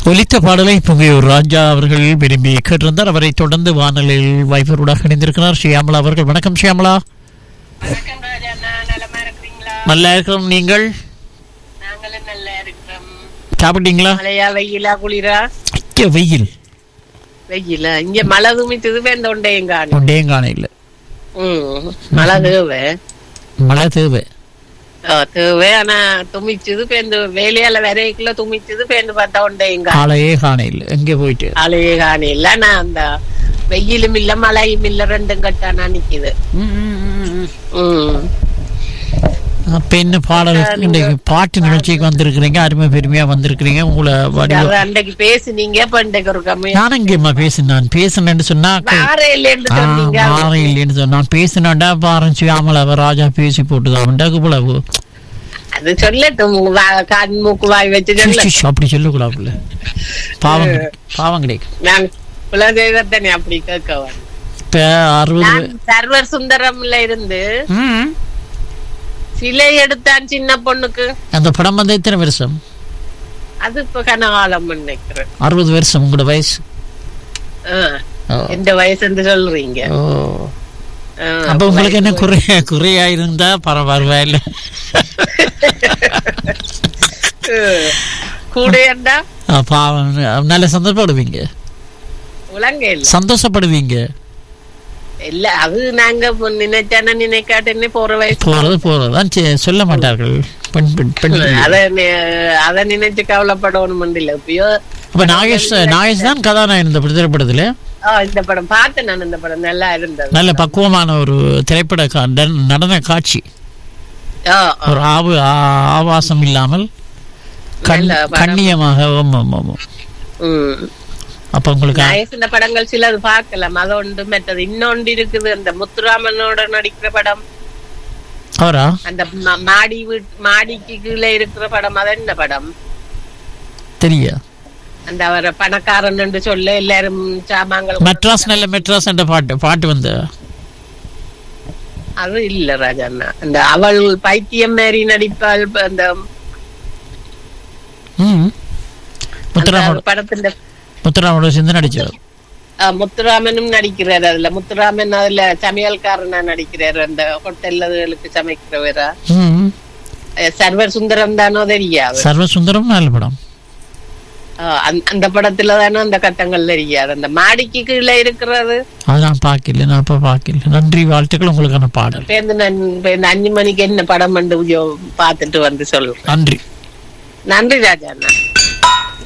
ஒலித்த பாடலை புகையூர் ராஜா அவர்கள் விரும்பி கேட்டிருந்தார் அவரை தொடர்ந்து வானொலியில் வைபரோடாக இணைந்திருக்கிறார் ஷியாமலா அவர்கள் வணக்கம் ஷியாமலா வணக்கம் ராஜாண்ணா நலமா இருக்கிறீங்களா நல்லா இருக்கிறோம் நீங்கள் நாங்களும் நல்லா இருக்கிறோம் சாப்பிட்டீங்களா மழையா வெயிலா குளிரா ஐய வெயில் வெயிலா இங்க மழை துமிச்சது வேந்த உண்டையும் காணும் ஒன்றையும் காண இல்லை ம் மழை தேவை மழை தேவை ஆ, தேவை ஆனா துமிச்சது பேந்து வேலையால வரைக்குள்ள துமிச்சது பேந்து பார்த்தா உண்டையும் காணும் ஆளையே காண இல்லை எங்கே போயிட்டு ஆளையே காணி இல்ல நான் அந்த வெயிலும் இல்ல மழையும் இல்ல ரெண்டும் கட்டானா நிக்குது ம் அப்ப என்ன பாடல் இன்றைக்கு பாட்டு நிகழ்ச்சிக்கு வந்திருக்கிறீங்க அருமை பெருமையா வந்திருக்கிறீங்க உங்களை வடிவ அது அன்றைக்கு பேசுனீங்க இப்ப இன்றைக்கு ஒரு கம்மி நான் எங்கேம்மா பேசினேன் பேசினேன்னு சொன்னா வார இல்லைன்னு சொன்னீங்க மாறி இல்லைன்னு சொன்னா நான் பேசினாண்டா பாருங்க ஷியாமலா அவ ராஜா பேசி போட்டுதான் இவ்வளவு அது சொல்லட்டும் வா- கண் மூக்கு வாய் வச்சு சொல்ல ஷிஷ், அப்படி சொல்லக்கூடாதுல்ல பாவம் கிடைக்கும். பாவம் கிடைக்கும் நான் குலதெய்வத்தனை அப்படி கேட்க வந்தேன். இப்ப அறுபது நான் சர்வர் சுந்தரம்ல இருந்து ம். சிலை எடுத்தான் சின்ன பொண்ணுக்கு அந்த படம் வந்து எத்தனை வருஷம் அது இப்ப கனகாலம் நினைக்கிறேன் அறுபது வருஷம் உங்களோட வயசு ஆ, ஓ. எந்த வயசுன்னு சொல்றீங்க ஓ ஆ, அப்ப உங்களுக்கு என்ன குறைய குறையா இருந்தா பரவாயில்ல கூடையண்டா பாவம் நல்ல சந்தோஷப்படுவீங்க உலங்கையில் சந்தோஷப்படுவீங்க இல்ல அது நாங்க இப்ப நினைச்சான நினைக்காட்டுன்னு போற வயசு போறது போறதுதான் சே- சொல்ல மாட்டார்கள் பெண் பெண் பெண் அத நி- அத நினைச்சு கவலைப்படணும் இல்ல இப்பயோ அப்ப நாகேஷ் நாகேஷ் தான் கதாநாயகன் இந்த திரைப்படத்துல ஆ, இந்த படம் பார்த்தேன் நான் இந்த படம் நல்லா இருந்தது நல்ல பக்குவமான ஒரு திரைப்பட கா- டன்- நடன காட்சி ஆ, ஆ. ஒரு ஆவு ஆ- ஆபாசம் இல்லாமல் கண்- நல்ல படம். கண்ணியமாக ஆமாம், ஆமாம், ஆமாம். ம். அப்ப உங்களுக்கு நான் சில படங்கள் சிலது பார்க்கலாம் அது ஒன்று மற்றது இன்னொன்று இருக்குது அந்த முத்துராமனோட நடிக்கிற படம் அவரா அந்த ம- மாடி வீட் மாடிக்கு கீழே இருக்கிற படம் அது என்ன படம் தெரியா அந்த அவரை பணக்காரன் என்று சொல்ல எல்லாரும் சாமான்கள் மெட்ராஸ் நல்ல மெட்ராஸ் என்ற பாட்டு பாட்டு வந்து அது இல்ல ராஜண்ணா அந்த அவள் பைத்தியம் மாரி நடிப்பாள் அந்த ம் முத்துராமோட அந்த படത്തിന്റെ முத்துராமோட சேர்ந்து நடிச்சார் ஆ, முத்துராமனும் நடிக்கிறார் அதுல முத்துராமன் அதுல சமையல்காரனா நடிக்கிறார் அந்த ஹோட்டல்களுக்கு சமைக்கிறவரா ம் அஹ் சர்வர் சுந்தரம் தானோ தெரியாது சர்வசுந்தரம் நல்ல படம் ஆஹ் அந்த- அந்த படத்துல தானே அந்த கட்டங்கள் தெரியாது அந்த மாடிக்கு கீழே இருக்கிறது அது நான் பார்க்கல நான் அப்ப பார்க்கல நன்றி வாழ்த்துக்கள் உங்களுக்கான பாடல் பேருந்து நான் இப்ப இந்த அஞ்சு மணிக்கு என்ன படம் வந்து பார்த்துட்டு வந்து சொல்றேன் நன்றி நன்றி ராஜா அண்ணா